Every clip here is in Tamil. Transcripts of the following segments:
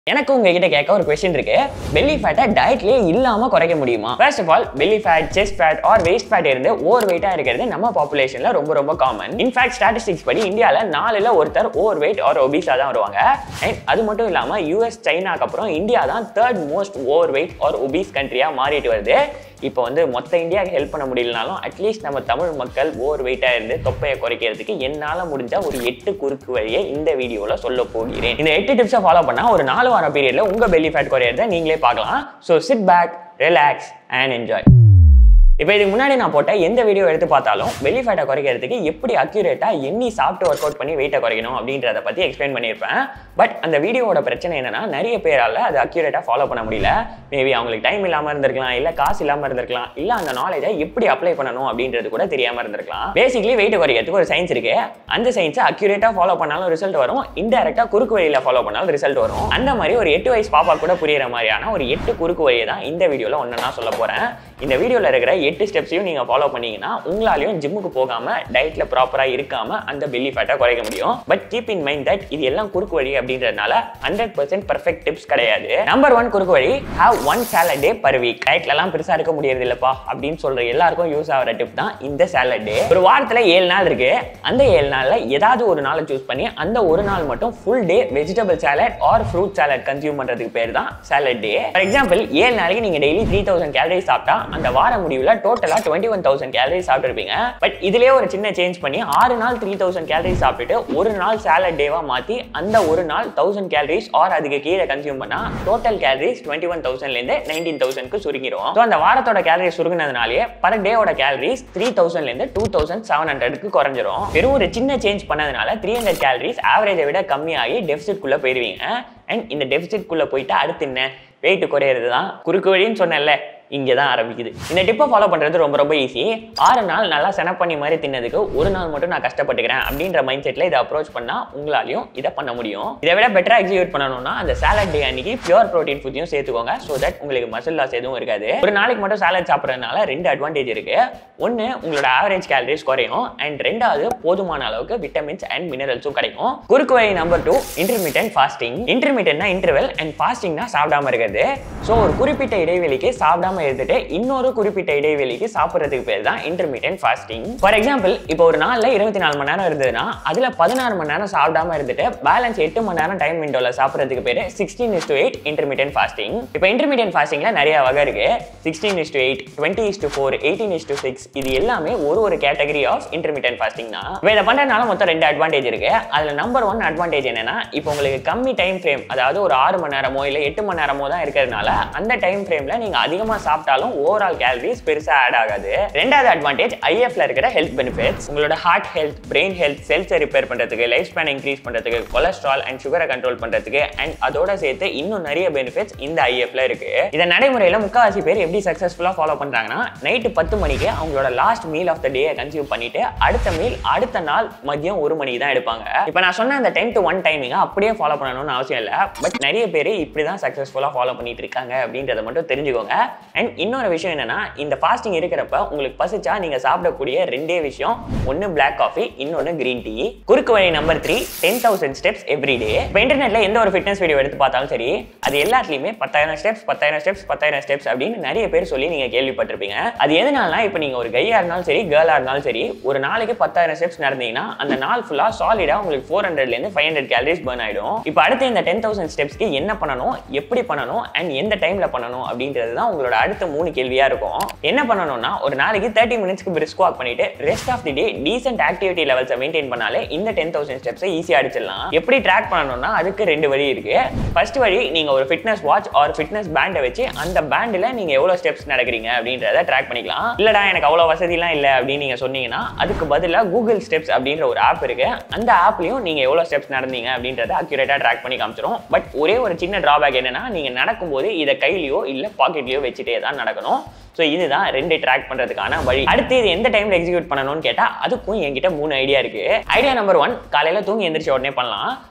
எனக்கு உங்ககிட்ட கேட்க ஒரு கொஸ்டின் இருக்கு பெல்லி ஃபேட்டை டயட்லயே இல்லாம குறைக்க முடியுமா first of all belly fat chest fat or waist fat இருந்து ஓவர் வெயிட்டா இருக்கிறது நம்ம பாப்புலேஷன்ல ரொம்ப ரொம்ப காமன் இன்ஃபேக்ட் ஸ்டாட்டிஸ்டிக்ஸ் படி இந்தியால நாலுல ஒருத்தர் ஓவர் வெயிட் ஆர் ஒபிஸா தான் வருவாங்க And அது மட்டும் இல்லாம யூஎஸ் சைனாக்கு அப்புறம் இந்தியா தான் third most overweight or obese கண்ட்ரியா மாறிட்டு வருது இப்போ வந்து மொத்த இந்தியாவுக்கு ஹெல்ப் பண்ண முடியலனாலும் அட்லீஸ்ட் நம்ம தமிழ் மக்கள் ஓவர் வெயிட்டாக இருந்து தொப்பையை குறைக்கிறதுக்கு என்னால் முடிஞ்ச ஒரு எட்டு குறுக்கு வழியை இந்த வீடியோவில் சொல்ல போகிறேன் இந்த எட்டு டிப்ஸை ஃபாலோ பண்ணால் ஒரு நாலு வாரம் பீரியடில் உங்கள் பெல்லி ஃபேட் குறையிறத நீங்களே பார்க்கலாம் so sit back relax and enjoy இப்போ இதுக்கு முன்னாடி நான் போட்ட எந்த வீடியோ எடுத்து பார்த்தாலும் வெளி ஃபேட்டை குறைக்கிறதுக்கு எப்படி அக்யூரேட்டாக எண்ணி சாப்பிட்டு ஒர்க் அவுட் பண்ணி வெயிட்டை குறைக்கணும் அப்படின்றத பற்றி எக்ஸ்பிளைன் பண்ணியிருப்பேன் பட் அந்த வீடியோவோட பிரச்சனை என்னன்னா நிறைய பேரால் அது அக்யூரேட்டாக ஃபாலோ பண்ண முடியல மேபி அவங்களுக்கு டைம் இல்லாமல் இருந்திருக்கலாம் இல்லை காசு இல்லாமல் இருந்திருக்கலாம் இல்லை அந்த நாலேஜை எப்படி அப்ளை பண்ணணும் அப்படின்றது கூட தெரியாமல் இருந்திருக்கலாம் பேசிக்கலி வெயிட் குறைக்கிறதுக்கு ஒரு சயின்ஸ் இருக்கு அந்த சயின்ஸை அக்யூரேட்டாக ஃபாலோ பண்ணாலும் ரிசல்ட் வரும் இன்டெரக்டாக குறுக்கு வழியில் ஃபாலோ பண்ணாலும் ரிசல்ட் வரும் அந்த மாதிரி ஒரு எட்டு வயசு பாப்பா கூட புரியுற மாதிரியான ஒரு எட்டு குறுக்கு வழியை தான் இந்த வீடியோவில் ஒன்று நான் சொல்ல போகிறேன் இந்த வீடியோவில் இருக்கிற எட்டு ஸ்டெப்ஸையும் நீங்கள் ஃபாலோ பண்ணீங்கன்னா உங்களாலையும் ஜிம்முக்கு போகாமல் டயட்டில் ப்ராப்பராக இருக்காமல் அந்த பெல்லி ஃபேட்டை குறைக்க முடியும் but keep in mind that இது எல்லாம் குறுக்கு வழி அப்படின்றதுனால ஹண்ட்ரட் பர்சன்ட் பர்ஃபெக்ட் டிப்ஸ் கிடையாது நம்பர் ஒன் குறுக்கு வழி have one salad day per week டயட்லலாம் பெருசாக இருக்க முடியறது இல்லைப்பா அப்படின்னு சொல்கிற எல்லாருக்கும் யூஸ் ஆகிற டிப் தான் இந்த சேலட் டே ஒரு வாரத்தில் ஏழு நாள் இருக்கு அந்த ஏழு நாளில் ஏதாவது ஒரு நாளை சூஸ் பண்ணி அந்த ஒரு நாள் மட்டும் full day vegetable salad or fruit salad consume பண்ணுறதுக்கு பேர் தான் சேலட் டே ஃபார் எக்ஸாம்பிள் ஏழு நாளைக்கு நீங்கள் டெய்லி த்ரீ தௌசண்ட் கேலரிஸ் சாப்பிட்டா அந்த வார முடிவில் டோட்டலாக டுவெண்ட்டி ஒன் தௌசண்ட் கேலரிஸ் சாப்பிட்டுருப்பீங்க பட் இதுலேயே ஒரு சின்ன சேஞ்ச் பண்ணி ஆறு நாள் த்ரீ தௌசண்ட் கேலரிஸ் சாப்பிட்டுட்டு ஒரு நாள் சேலட் டேவாக மாற்றி அந்த ஒரு நாள் தௌசண்ட் கேலரிஸ் ஆர் அதுக்கு கீழே கன்சியூம் பண்ணால் டோட்டல் கேலரிஸ் டுவெண்ட்டி ஒன் தௌசண்ட்லேருந்து நைன்டீன் தௌசண்ட்க்கு சுருங்கிடும் ஸோ அந்த வாரத்தோட கேலரிஸ் சுருங்கினதுனாலே பர் டேவோட கேலரிஸ் த்ரீ தௌசண்ட்லேருந்து டூ தௌசண்ட் செவன் ஹண்ட்ரட்க்கு குறைஞ்சிரும் வெறும் ஒரு சின்ன சேஞ்ச் பண்ணதுனால த்ரீ ஹண்ட்ரட் கேலரிஸ் ஆவரேஜை விட கம்மியாகி டெபிசிட்குள்ளே போயிருவீங்க அண்ட் இந்த டெபிசிட்குள்ளே போயிட்டு அடுத்து என்ன வெயிட் குறையிறது தான் குறுக்கு வழின்னு சொன்னேன்ல இங்கே தான் ஆரம்பிக்குது இந்த டிப்பை ஃபாலோ பண்ணுறது ரொம்ப ரொம்ப ஈஸி ஆறு நாள் நல்லா செனப் பண்ணி மாதிரி தின்னதுக்கு ஒரு நாள் மட்டும் நான் கஷ்டப்பட்டுக்கிறேன் அப்படின்ற மைண்ட் செட்டில் இதை அப்ரோச் பண்ணால் உங்களாலையும் இதை பண்ண முடியும் இதை விட பெட்டராக எக்ஸிக்யூட் பண்ணணும்னா அந்த சாலட் டே அன்னைக்கு பியூர் ப்ரோட்டீன் ஃபுட்டையும் சேர்த்துக்கோங்க ஸோ தட் உங்களுக்கு மசில் லாஸ் எதுவும் இருக்காது ஒரு நாளைக்கு மட்டும் சாலட் சாப்பிட்றதுனால ரெண்டு அட்வான்டேஜ் இருக்கு ஒன்று உங்களோட ஆவரேஜ் கேலரிஸ் குறையும் அண்ட் ரெண்டாவது போதுமான அளவுக்கு விட்டமின்ஸ் அண்ட் மினரல்ஸும் கிடைக்கும் குறுக்கு வழி நம்பர் டூ இன்டர்மீடியன்ட் ஃபாஸ்டிங் இன்டர்மீடியன்ட்னா இன்டர்வெல் அண்ட் ஃபாஸ்டிங்னா சாப்பிடாம இருக்கிறது ஸோ ஒரு குறிப்பிட்ட இடைவெளிக்கு சாப்பிடாம இருந்துட்டு இன்னொரு குறிப்பிட்ட இடைவெளிக்கு சாப்பிட்றதுக்கு பேர் தான் இன்டர்மீடியன்ட் ஃபாஸ்டிங் ஃபார் எக்ஸாம்பிள் இப்போ ஒரு நாளில் இருபத்தி நாலு மணி நேரம் இருந்ததுன்னா அதில் பதினாறு மணி நேரம் சாப்பிடாம இருந்துட்டு பேலன்ஸ் எட்டு மணி நேரம் டைம் விண்டோவில் சாப்பிட்றதுக்கு பேர் sixteen is to eight intermediate fasting இப்போ இன்டர்மீடியன்ட் ஃபாஸ்டிங்கில் நிறைய வகை இருக்கு sixteen is to eight twenty is to four eighteen is to six இது எல்லாமே ஒரு ஒரு கேட்டகரி ஆஃப் இன்டர்மீடியன்ட் ஃபாஸ்டிங் தான் இப்போ இதை பண்ணுறதுனால மொத்தம் ரெண்டு அட்வான்டேஜ் இருக்கு அதில் நம்பர் ஒன் அட்வான்டேஜ் என்னன்னா இப்போ உங்களுக்கு கம்மி டைம் ஃப்ரேம் அதாவது ஒரு ஆறு மணி நேரமோ இல்லை எட்டு மணி நேரமோ தான் இருக்கிறதுனால அந்த டைம் ஃப்ரேமில் நீங்கள் அதிகமாக சாப்பிட்டாலும் ஓவரால் கேலரிஸ் பெருசாக ஆட் ஆகாது ரெண்டாவது அட்வான்டேஜ் ஐஎஃப்ல இருக்கிற ஹெல்த் பெனிஃபிட்ஸ் உங்களோட ஹார்ட் ஹெல்த் பிரெயின் ஹெல்த் செல்ஸை ரிப்பேர் பண்ணுறதுக்கு லைஃப் ஸ்பேன் இன்க்ரீஸ் பண்ணுறதுக்கு கொலஸ்ட்ரால் அண்ட் சுகரை கண்ட்ரோல் பண்ணுறதுக்கு அண்ட் அதோட சேர்த்து இன்னும் நிறைய பெனிஃபிட்ஸ் இந்த ஐஎஃப்ல இருக்கு இதை நடைமுறையில் முக்கால்வாசி பேர் எப்படி சக்ஸஸ்ஃபுல்லாக ஃபாலோ பண்ணுறாங்கன்னா நைட்டு பத்து மணிக்கு அவங்களோட last meal of the day consume பண்ணிட்டு அடுத்த மீல் அடுத்த நாள் மதியம் ஒரு மணிக்கு தான் எடுப்பாங்க இப்போ நான் சொன்ன அந்த டென் டு ஒன் டைமிங்க அப்படியே ஃபாலோ பண்ணணும்னு அவசியம் இல்லை பட் நிறைய பேர் இப்படி தான் சக்ஸஸ்ஃபுல்லாக ஃபாலோ பண்ணிட்டு இருக்காங்க அப்படின்றத மட்டும் தெரிஞ்சுக்கோங்க அண்ட் இன்னொரு விஷயம் என்னன்னா இந்த ஃபாஸ்டிங் இருக்கிறப்ப உங்களுக்கு பசிச்சா நீங்க சாப்பிடக்கூடிய ரெண்டே விஷயம் ஒன்னு பிளாக் காஃபி இன்னொன்னு கிரீன் டீ குறுக்கு வழி number three ten thousand steps every day இப்போ இன்டர்நெட்ல எந்த ஒரு ஃபிட்னஸ் வீடியோ எடுத்து பார்த்தாலும் சரி அது எல்லாத்துலயுமே பத்தாயிரம் ஸ்டெப்ஸ் பத்தாயிரம் ஸ்டெப்ஸ் பத்தாயிரம் ஸ்டெப்ஸ் அப்படின்னு நிறைய பேர் சொல்லி நீங்க கேள்விப்பட்டிருப்பீங்க அது எதனாலனா இப்போ நீங்க ஒரு கையா இருந்தாலும் சரி கேர்ளா இருந்தாலும் சரி ஒரு நாளைக்கு பத்தாயிரம் ஸ்டெப்ஸ் நடந்தீங்கன்னா அந்த நாள் ஃபுல்லா சாலிடா உங்களுக்கு ஃபோர் ஹண்ட்ரட்ல இருந்து ஃபைவ் ஹண்ட்ரட் கேலரிஸ் பர்ன் ஆயிடும் இப்போ அடுத்து இந்த டென் தௌசண்ட் ஸ்டெப்ஸ்க்கு என்ன பண்ணணும் எப்படி பண்ணணும் அண்ட் எந்த டைம்ல பண்ணணும் அப்படின்றது தான் உங்களோட அடுத்த மூணு கேள்வியா இருக்கும் என்ன பண்ணணும்னா ஒரு நாளைக்கு தேர்ட்டி மினிட்ஸ்க்கு பிரிஸ்க் வாக் பண்ணிட்டு rest of the day decent activity லெவல்ஸை மெயின்டைன் பண்ணாலே இந்த டென் தௌசண்ட் ஸ்டெப்ஸை ஈஸியாக அடிச்சிடலாம் எப்படி ட்ராக் பண்ணணும்னா அதுக்கு ரெண்டு வழி இருக்கு ஃபர்ஸ்ட் வழி நீங்க ஒரு ஃபிட்னஸ் வாட்ச் ஆர் ஃபிட்னஸ் பேண்டை வச்சு அந்த பேண்டில் நீங்க எவ்வளோ ஸ்டெப்ஸ் நடக்கிறீங்க அப்படின்றத ட்ராக் பண்ணிக்கலாம் இல்லடா எனக்கு அவ்வளோ வசதிலாம் இல்லை அப்படின்னு நீங்க சொன்னீங்கன்னா அதுக்கு பதிலாக கூகுள் ஸ்டெப்ஸ் அப்படின்ற ஒரு ஆப் இருக்கு அந்த ஆப்லையும் நீங்க எவ்வளோ ஸ்டெப்ஸ் நடந்தீங்க அப்படின்றத அக்யூரேட்டாக ட்ராக் பண்ணி காமிச்சிரும் பட் ஒரே ஒரு சின்ன டிராபேக் என்னன்னா நீங்க நடக்கும்போது இதை கையிலையோ இல்லை பாக்கெட்லையோ வச்சுட்டே தான் நடக்கணும் ஸோ இதுதான் ரெண்டு ட்ராக் பண்ணுறதுக்கான வழி அடுத்து இது எந்த டைமில் எக்ஸிக்யூட் பண்ணணும்னு கேட்டால் அதுக்கும் என்கிட்ட மூணு ஐடியா இருக்கு ஐடியா நம்பர் ஒன் காலையில் தூங்கி எந்திரிச்ச உடனே பண்ணலாம்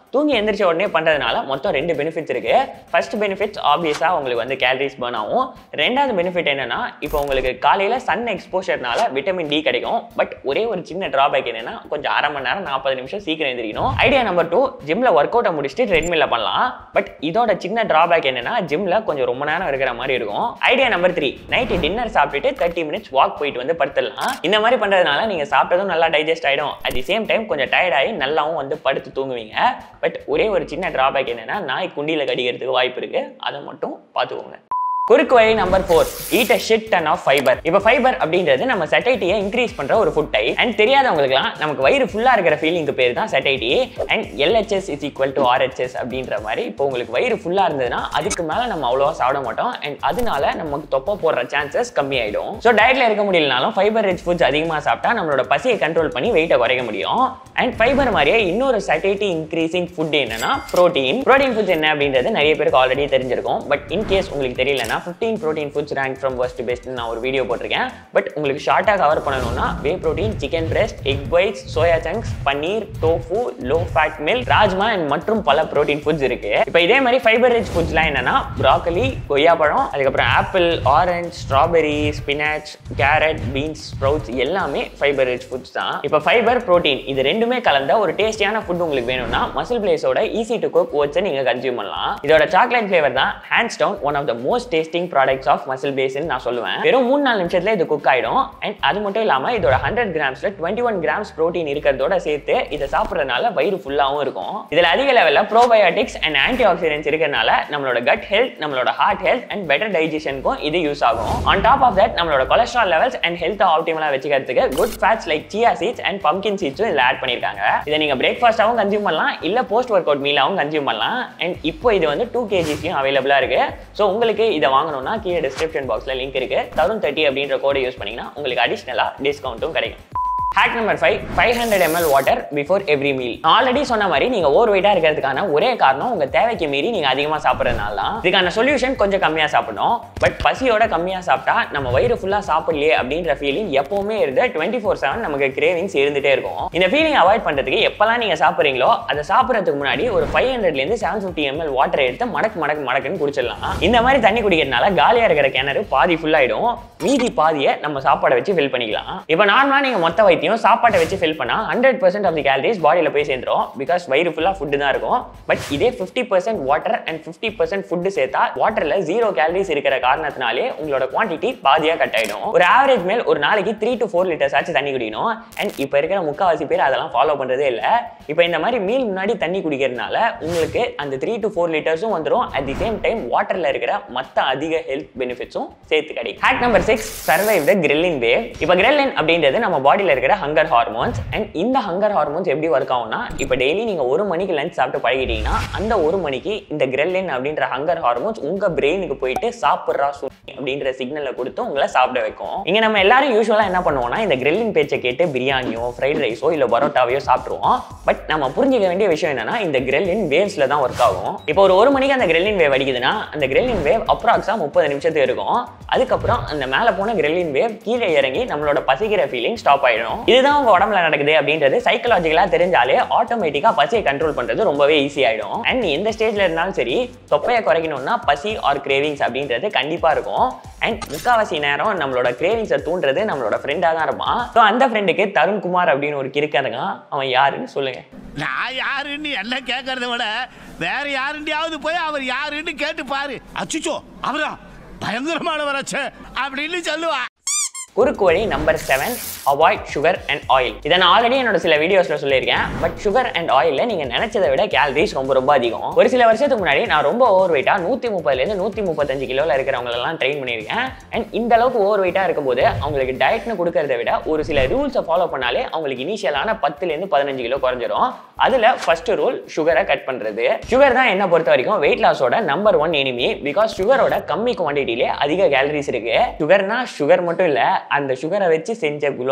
தூங்கி எந்திரிச்ச உடனே பண்ணுறதுனால மொத்தம் ரெண்டு பெனிஃபிட்ஸ் இருக்கு ஃபர்ஸ்ட் பெனிஃபிட்ஸ் ஆப்வியஸாக உங்களுக்கு வந்து கேலரிஸ் பர்ன் ஆகும் ரெண்டாவது பெனிஃபிட் என்னன்னா இப்போ உங்களுக்கு காலையில் சன் எக்ஸ்போஷர்னால விட்டமின் டி கிடைக்கும் பட் ஒரே ஒரு சின்ன டிராபேக் என்னன்னா கொஞ்சம் அரை மணி நேரம் நாற்பது நிமிஷம் சீக்கிரம் எந்திரிக்கணும் ஐடியா நம்பர் டூ ஜிம்ல ஒர்க் அவுட்டை முடிச்சுட்டு ட்ரெட்மில்ல பண்ணலாம் பட் இதோட சின்ன டிராபேக் என்னன்னா ஜிம்ல கொஞ்சம் ரொம்ப நேரம் இருக்கிற மாதிரி இருக்கும் idea number three night dinner சாப்பிட்டுட்டு தேர்ட்டி மினிட்ஸ் வாக் போயிட்டு வந்து படுத்துடலாம் இந்த மாதிரி பண்றதுனால நீங்க சாப்பிட்டதும் நல்லா டைஜஸ்ட் ஆயிடும் அட் தி சேம் டைம் கொஞ்சம் டயர்ட் ஆகி நல்லாவும் வந்து படுத்து தூங்குவீங்க பட் ஒரே ஒரு சின்ன டிராபேக் என்னன்னா நாய் குண்டியில கடிக்கிறதுக்கு வாய்ப்பு இருக்கு அதை மட்டும் பார்த்துக்கோங்க குறுக்கு வழி number four eat a shit ton of fibre இப்போ ஃபைபர் அப்படின்றது நம்ம சட்டைட்டியை இன்க்ரீஸ் பண்ற ஒரு ஃபுட் டைப் அண்ட் தெரியாதவங்களுக்குலாம் நமக்கு வயிறு ஃபுல்லா இருக்கிற ஃபீலிங்க்கு பேர் தான் satiety and LHS is equal to RHS அப்படின்ற மாதிரி இப்போ உங்களுக்கு வயிறு ஃபுல்லா இருந்ததுன்னா அதுக்கு மேல நம்ம அவ்வளோவா சாப்பிட மாட்டோம் அண்ட் அதனால நமக்கு தொப்பை போடுற சான்சஸ் கம்மியாயிடும் ஸோ டயட்ல இருக்க முடியலனாலும் ஃபைபர் ரிச் ஃபுட்ஸ் அதிகமாக சாப்பிட்டா நம்மளோட பசியை கண்ட்ரோல் பண்ணி வெயிட்டை குறைக்க முடியும் அண்ட் ஃபைபர் மாதிரியே இன்னொரு சட்டைட்டி இன்க்ரீசிங் ஃபுட் என்னன்னா ப்ரோட்டீன் ப்ரோட்டீன் ஃபுட்ஸ் என்ன அப்படின்றது நிறைய பேருக்கு ஆல்ரெடி தெரிஞ்சிருக்கும் பட் இன்கேஸ் உங்களுக்கு தெரியலனா fifteen protein foods rank from worst to best நான் ஒரு வீடியோ போட்டிருக்கேன் பட் உங்களுக்கு ஷார்ட்டாக கவர் பண்ணணும்னா whey protein chicken breast egg whites soya chunks paneer tofu low fat milk rajma and மற்றும் பல ப்ரோட்டீன் ஃபுட்ஸ் இருக்கு இப்போ இதே மாதிரி ஃபைபர் ரிச் ஃபுட்ஸ்லாம் என்னன்னா ப்ராக்கலி கொய்யாப்பழம் அதுக்கப்புறம் apple orange strawberry spinach carrot beans sprouts எல்லாமே ஃபைபர் ரிச் ஃபுட்ஸ் தான் இப்போ ஃபைபர் ப்ரோட்டீன் இது ரெண்டுமே கலந்த ஒரு டேஸ்டியான ஃபுட் உங்களுக்கு வேணும்னா மசில் பிளேஸோட ஈஸி டு குக் ஓட்ஸை நீங்கள் கன்சியூம் பண்ணலாம் இதோட சாக்லேட் ஃப்ளேவர் தான் hands down one of the most tasting products of muscle பேஸ்ன்னு நான் சொல்லுவேன் வெறும் மூணு நாலு நிமிஷத்துல இது குக் ஆயிடும் அண்ட் அது மட்டும் இல்லாம இதோட ஹண்ட்ரட் கிராம்ஸ்ல டுவெண்ட்டி ஒன் கிராம்ஸ் ப்ரோட்டீன் இருக்கிறதோட சேர்த்து இதை சாப்பிட்றதுனால வயிறு ஃபுல்லாகவும் இருக்கும் இதுல அதிக லெவலில் ப்ரோபயோட்டிக்ஸ் அண்ட் ஆன்டி ஆக்சிடென்ட்ஸ் இருக்கிறதுனால நம்மளோட கட் ஹெல்த் நம்மளோட ஹார்ட் ஹெல்த் அண்ட் பெட்டர் டைஜஷனுக்கும் இது யூஸ் ஆகும் ஆன் டாப் ஆஃப் தட் நம்மளோட கொலஸ்ட்ரால் லெவல்ஸ் அண்ட் ஹெல்த் ஆப்டிமலாக வச்சுக்கிறதுக்கு good fats like chia seeds and pumpkin சீட்ஸும் இதில் ஆட் பண்ணியிருக்காங்க இதை நீங்க பிரேக்ஃபாஸ்ட்டாகவும் கன்சியூம் பண்ணலாம் இல்ல போஸ்ட் ஒர்க் அவுட் மீலாகவும் கன்சியூம் பண்ணலாம் அண்ட் இப்போ இது வந்து டூ கேஜிஸ்லையும் அவைலபிளாக இருக்கு ஸோ உங்களுக்கு இதை வாங்கணும்னா கீழே டிஸ்கிரிப்ஷன் பாக்ஸ்ல லிங்க் இருக்கு தருண் தேர்ட்டி அப்படின்ற கோடை யூஸ் பண்ணீங்கன்னா உங்களுக்கு அடிஷ்னலாக டிஸ்கவுண்ட்டும் கிடைக்கும் hack number five five hundred ML water before every meal already சொன்ன மாதிரி நீங்க ஓவர் வெயிட்டா இருக்கிறதுக்கான ஒரே காரணம் உங்க தேவைக்கு மீறி நீங்க அதிகமா சாப்பிட்றதுனால தான் இதுக்கான சொல்யூஷன் கொஞ்சம் கம்மியா சாப்பிடணும் பட் பசியோட கம்மியா சாப்பிட்டா நம்ம வயிறு ஃபுல்லா சாப்பிடலையே அப்படின்ற ஃபீலிங் எப்பவுமே இருந்து டுவெண்ட்டி ஃபோர் செவன் நமக்கு கிரேவிங்ஸ் இருந்துட்டே இருக்கும் இந்த ஃபீலிங் அவாய்ட் பண்றதுக்கு எப்பெல்லாம் நீங்க சாப்பிட்றீங்களோ அதை சாப்பிட்றதுக்கு முன்னாடி ஒரு ஃபைவ் ஹண்ட்ரட்ல இருந்து செவன் ஃபிஃப்டி எம்எல் வாட்டர் எடுத்து மடக்கு மடக்கு மடக்குன்னு குடிச்சிடலாம் இந்த மாதிரி தண்ணி குடிக்கிறதுனால காலியா இருக்கிற கிணறு பாதி ஃபுல் ஆயிடும் மீதி பாதியை நம்ம சாப்பாடை வச்சு ஃபில் பண்ணிக்கலாம் இப்போ நார்மலா நீங்க மொத்த வைத்தியம் சாப்பாட்டை வச்சு ஃபில் பண்ணா hundred percent of the calories பாடியில் போய் சேர்ந்துரும் பிகாஸ் வயிறு ஃபுல்லாக ஃபுட்டு தான் இருக்கும் பட் இதே fifty percent water and fifty percent food சேர்த்தா வாட்டரில் ஜீரோ கேலரிஸ் இருக்கிற காரணத்தினாலே உங்களோட குவான்டிட்டி பாதியாக கட் ஆயிடும் ஒரு ஆவரேஜ் மேல் ஒரு நாளைக்கு த்ரீ டு ஃபோர் லிட்டர்ஸ் ஆச்சு தண்ணி குடிக்கணும் அண்ட் இப்போ இருக்கிற முக்கால்வாசி பேர் அதெல்லாம் ஃபாலோ பண்ணுறதே இல்லை இப்போ இந்த மாதிரி மீல் முன்னாடி தண்ணி குடிக்கிறதுனால உங்களுக்கு அந்த த்ரீ டு ஃபோர் லிட்டர்ஸும் வந்துடும் அட் தி சேம் டைம் வாட்டரில் இருக்கிற மற்ற அதிக ஹெல்த் பெனிஃபிட்ஸும் சேர்த்து கிடைக்கும் hack number six survive the ghrelin wave இப்போ கிரில்லின் அப்படின்றது நம்ம பாடியில் இருக்கிற ஹங்கர் ஹார்மோன்ஸ் அண்ட் இந்த ஹங்கர் ஹார்மோன்ஸ் எப்படி ஒர்க் ஆகும்னா இப்போ டெய்லி நீங்கள் ஒரு மணிக்கு லஞ்ச் சாப்பிட்டு பழகிட்டீங்கன்னா அந்த ஒரு மணிக்கு இந்த கிரெல்லின் அப்படின்ற ஹங்கர் ஹார்மோன்ஸ் உங்கள் பிரெயினுக்கு போயிட்டு சாப்பிட்றா சுனி அப்படின்ற சிக்னலை கொடுத்து உங்களை சாப்பிட வைக்கும் இங்கே நம்ம எல்லாரும் யூஸ்வலாக என்ன பண்ணுவோம்னா இந்த கிரெல்லின் பேச்சை கேட்டு பிரியாணியோ ஃப்ரைட் ரைஸோ இல்லை பரோட்டாவையோ சாப்பிட்ருவோம் பட் நம்ம புரிஞ்சிக்க வேண்டிய விஷயம் என்னன்னா இந்த கிரெல்லின் வேவ்ஸில் தான் ஒர்க் ஆகும் இப்போ ஒரு ஒரு மணிக்கு அந்த கிரெல்லின் வேவ் அடிக்குதுன்னா அந்த கிரெல்லின் வேவ் அப்ராக்ஸா முப்பது நிமிஷத்துக்கு இருக்கும் அதுக்கப்புறம் அந்த மேலே போன கிரெல்லின் வேவ் கீழே இறங்கி நம்மளோட பசிக்கிற ஃபீலிங் ஸ்டாப் ஆயிடும் இதுதான் உங்க உடம்புல நடக்குது அப்படின்றது சைக்கலாஜிக்கலா தெரிஞ்சாலே ஆட்டோமேட்டிக்கா பசியை கண்ட்ரோல் பண்றது ரொம்பவே ஈஸி ஆயிடும் அண்ட் எந்த ஸ்டேஜ்ல இருந்தாலும் சரி தொப்பையை குறைக்கணும்னா பசி ஆர் கிரேவிங்ஸ் அப்படின்றது கண்டிப்பா இருக்கும் அண்ட் முக்காவாசி நேரம் நம்மளோட கிரேவிங்ஸை தூண்டுறது நம்மளோட ஃப்ரெண்டாக தான் இருப்பான் ஸோ அந்த ஃப்ரெண்டுக்கு தருண் குமார் அப்படின்னு ஒரு கிறுக்கனுங்க அவன் யாருன்னு சொல்லுங்க நான் யாருன்னு எல்லாம் கேட்கறத விட வேற யாருண்டியாவது போய் அவர் யாருன்னு கேட்டு பாரு அச்சுச்சோ அவரா பயங்கரமானவராச்சே அப்படின்னு சொல்லுவா குறுக்கு வழி number seven avoid sugar and oil இதை நான் ஆல்ரெடி என்னோட சில வீடியோஸ்ல சொல்லியிருக்கேன் பட் சுகர் அண்ட் ஆயிலில் நீங்க நினைச்சதை விட கேலரிஸ் ரொம்ப ரொம்ப அதிகம் ஒரு சில வருஷத்துக்கு முன்னாடி நான் ரொம்ப ஓவர் வெயிட்டா நூத்தி முப்பதுலேருந்து நூத்தி முப்பத்தஞ்சு கிலோல இருக்கிறவங்க எல்லாம் ட்ரெயின் பண்ணியிருக்கேன் அண்ட் இந்த அளவுக்கு ஓவர் வெயிட்டா இருக்கும்போது அவங்களுக்கு டயட்னு கொடுக்கறத விட ஒரு சில ரூல்ஸை ஃபாலோ பண்ணாலே அவங்களுக்கு இனிஷியலான பத்துலேருந்து பதினஞ்சு கிலோ குறைஞ்சிரும் அதுல ஃபர்ஸ்ட் ரூல் சுகரை கட் பண்றது சுகர் தான் என்ன பொறுத்த வரைக்கும் வெயிட் லாஸோட நம்பர் ஒன் எனிமி பிகாஸ் சுகரோட கம்மி குவான்டிட்டிலே அதிக கேலரிஸ் இருக்கு சுகர்னா சுகர் மட்டும் இல்ல அந்த சுகரை வச்சு செஞ்ச குலோப்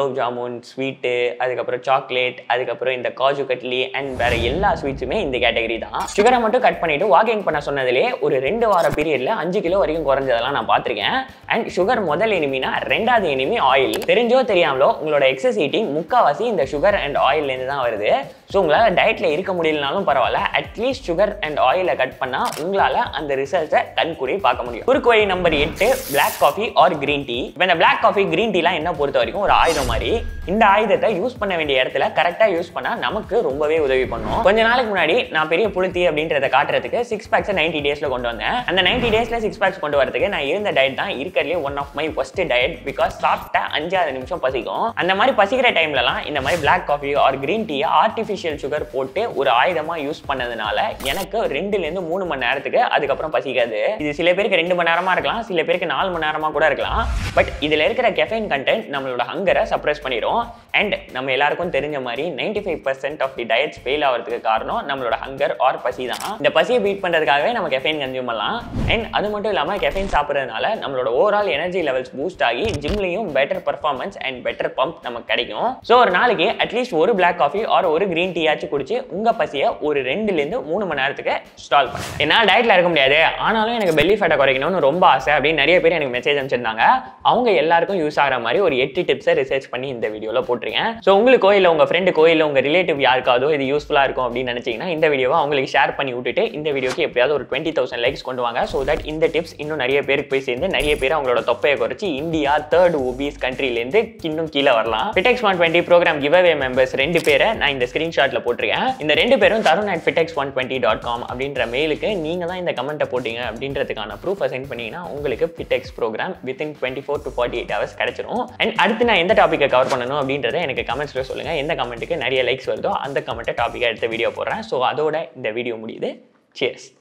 குலோப் ஜாமுன் ஸ்வீட்டு அதுக்கப்புறம் சாக்லேட் அதுக்கப்புறம் இந்த காஜு கட்லி அண்ட் வேற எல்லா ஸ்வீட்ஸுமே இந்த கேட்டகரி தான் சுகரை மட்டும் கட் பண்ணிட்டு வாக்கிங் பண்ண சொன்னதுலே ஒரு ரெண்டு வார பீரியட்ல அஞ்சு கிலோ வரைக்கும் குறைஞ்சதெல்லாம் நான் பார்த்துருக்கேன் அண்ட் சுகர் முதல் எனிமினா ரெண்டாவது எனிமி ஆயில் தெரிஞ்சோ தெரியாமலோ உங்களோட எக்ஸஸ் ஈட்டிங் முக்காவாசி இந்த சுகர் அண்ட் ஆயில்லேருந்து தான் வருது ஸோ உங்களால் டயட்ல இருக்க முடியலனாலும் பரவாயில்ல அட்லீஸ்ட் சுகர் அண்ட் ஆயிலை கட் பண்ணால் உங்களால் அந்த ரிசல்ட்ஸை கண்கூடி பார்க்க முடியும் குறுக்கு வழி நம்பர் எட்டு black coffee or green tea இப்போ இந்த பிளாக் காஃபி கிரீன் டீலாம் என்ன பொறுத்த வரைக்கும் ஒரு ஆயுதம் மாதிரி இந்த ஆயுதத்தை யூஸ் பண்ண வேண்டிய இடத்துல கரெக்டாக யூஸ் பண்ணால் நமக்கு ரொம்பவே உதவி பண்ணும் கொஞ்ச நாளைக்கு முன்னாடி நான் பெரிய புளுத்தி அப்படின்றத காட்டுறதுக்கு சிக்ஸ் பேக்ஸை நைன்டி டேஸில் கொண்டு வந்தேன் அந்த நைன்டி டேஸில் சிக்ஸ் பேக்ஸ் கொண்டு வரதுக்கு நான் இருந்த டயட் தான் இருக்கிறதுலே one of my first diet because சாப்பிட்ட அஞ்சாறு நிமிஷம் பசிக்கும் அந்த மாதிரி பசிக்கிற டைம்லலாம் இந்த மாதிரி பிளாக் காஃபி ஆர் கிரீன் டீயை ஆர்டிஃபிஷியல் சுகர் போட்டு ஒரு ஆயுதமாக யூஸ் பண்ணதுனால எனக்கு ரெண்டுலேருந்து மூணு மணி நேரத்துக்கு அதுக்கப்புறம் பசிக்காது இது சில பேருக்கு ரெண்டு மணி நேரமா இருக்கலாம் சில பேருக்கு நாலு மணி நேரமா கூட இருக்கலாம் பட் இதுல இருக்கிற கெஃபைன் கண்டென்ட் நம்மளோட ஹங்கரை சப்ரஸ் பண்ணிடும் அண்ட் நம்ம எல்லாருக்கும் தெரிஞ்ச மாதிரி ninety five percent of the diets fail ஆகிறதுக்கு காரணம் நம்மளோட ஹங்கர் ஆர் பசி தான் இந்த பசியை பீட் பண்றதுக்காகவே நம்ம கெஃபைன் கன்சியூம் பண்ணலாம் அண்ட் அது மட்டும் இல்லாமல் கெஃபைன் சாப்பிட்றதுனால நம்மளோட ஓவரால் எனர்ஜி லெவல்ஸ் பூஸ்ட் ஆகி ஜிம்லையும் better performance and better pump நமக்கு கிடைக்கும் ஸோ ஒரு நாளைக்கு அட்லீஸ்ட் ஒரு பிளாக் காஃபி ஆர் ஒரு கிரீன் டீயாச்சும் குடிச்சு உங்க பசியை ஒரு ரெண்டுலேருந்து மூணு மணி நேரத்துக்கு ஸ்டால் பண்ணுங்க என்னால் டயட்ல இருக்க முடியாது ஆனாலும் எனக்கு பெல்லி ஃபேட்டை குறைக்கணும்னு ரொம்ப ஆசை அப்படின்னு நிறைய பேர் எனக்கு மெசேஜ் அனுப்பிச்சிருந்தாங்க அவங்க எல்லாருக்கும் யூஸ் ஆகிற மாதிரி ஒரு எட்டு டிப்ஸை ரிசர்ச் பண்ணி இந்த வீடியோவில் போட்டிருக்கேன் ஸோ உங்களுக்கோ இல்லை உங்கள் ஃப்ரெண்டுக்கோ இல்லை உங்கள் ரிலேட்டிவ் யாருக்காவதோ இது யூஸ்ஃபுல்லாக இருக்கும் அப்படின்னு நினச்சிங்கன்னா இந்த வீடியோவை அவங்களுக்கு ஷேர் பண்ணி விட்டுட்டு இந்த வீடியோக்கு எப்படியாவது ஒரு டுவெண்ட்டி தௌசண்ட் லைக்ஸ் கொண்டு வாங்க ஸோ தட் இந்த டிப்ஸ் இன்னும் நிறைய பேருக்கு போய் சேர்ந்து நிறைய பேர் அவங்களோட தொப்பையை குறைச்சி இந்தியா தேர்ட் ஒபிஸ் கண்ட்ரிலேருந்து இன்னும் கீழே வரலாம் Fidex one twenty program giveaway members ரெண்டு பேரை நான் இந்த ஸ்க்ரீன்ஷாட்டில் போட்டிருக்கேன் இந்த ரெண்டு பேரும் Tarun at Fidex one twenty dot com அப்படின்ற மெயிலுக்கு நீங்கள் தான் இந்த கமெண்ட்டை போட்டீங்க அப்படின்றதுக்கான ப்ரூஃப் சென்ட் பண்ணீங்கன்னா உங்களுக்கு Fidex program within twenty four to forty eight hours கிடைச்சிரும் அண்ட் அடுத்து நான் எந்த டாப்பிக்கை கவர் பண்ணணும் அப்படின்றத எனக்கு கமெண்ட்ஸில் சொல்லுங்கள் எந்த கமெண்ட்டுக்கு நிறைய லைக்ஸ் வருதோ அந்த கமெண்ட்டை டாப்பிக்காக எடுத்த வீடியோ போடுறேன் ஸோ அதோட இந்த வீடியோ முடியுது சியர்ஸ்